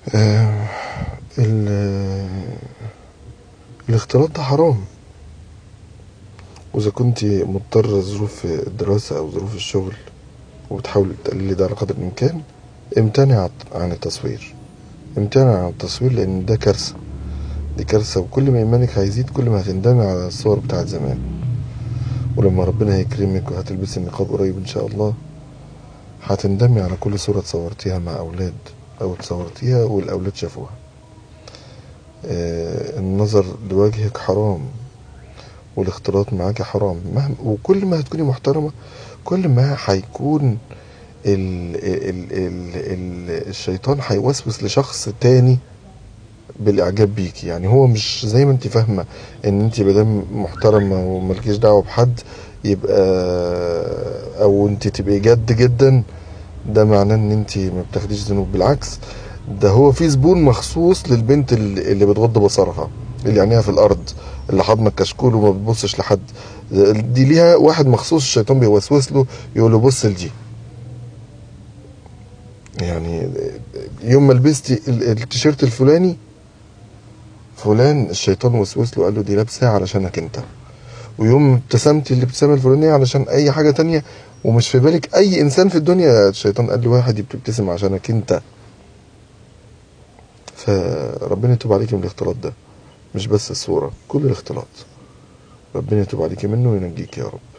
آه، ال- الاختلاط ده حرام وإذا كنت مضطرة ظروف الدراسة أو ظروف الشغل وبتحاول تقللي ده على قدر الإمكان امتنع عن التصوير امتنع عن التصوير لأن ده كارثة دي كارثة وكل ما إيمانك هيزيد كل ما هتندمي على الصور بتاعت زمان ولما ربنا هيكرمك وهتلبسي النقاب قريب إن شاء الله هتندمي على كل صورة تصورتيها مع أولاد أو تصورتيها والأولاد شافوها آه، النظر لوجهك حرام والاختلاط معاك حرام مهما وكل ما هتكوني محترمة كل ما هيكون ال ال ال ال الشيطان هيوسوس لشخص تاني بالاعجاب بيكي يعني هو مش زي ما انت فاهمه ان انت مادام محترمه وملكيش دعوه بحد يبقى او انت تبقي جد جدا ده معناه ان انت ما بتاخديش ذنوب بالعكس ده هو في زبون مخصوص للبنت اللي اللي بتغض بصرها اللي عينيها في الارض اللي حاضنه الكشكول وما بتبصش لحد دي ليها واحد مخصوص الشيطان بيوسوس له يقول له بص لدي يعني يوم ما لبستي ال- التيشيرت الفلاني فلان الشيطان وسوس له قال له دي لابسه علشانك انت ويوم ابتسمتي الابتسامه الفلانيه علشان اي حاجه تانية ومش في بالك اي انسان في الدنيا الشيطان قال له واحد بتبتسم عشانك انت فربنا يتوب عليك من الاختلاط ده مش بس الصوره كل الاختلاط ربنا يتوب عليك منه وينجيك يا رب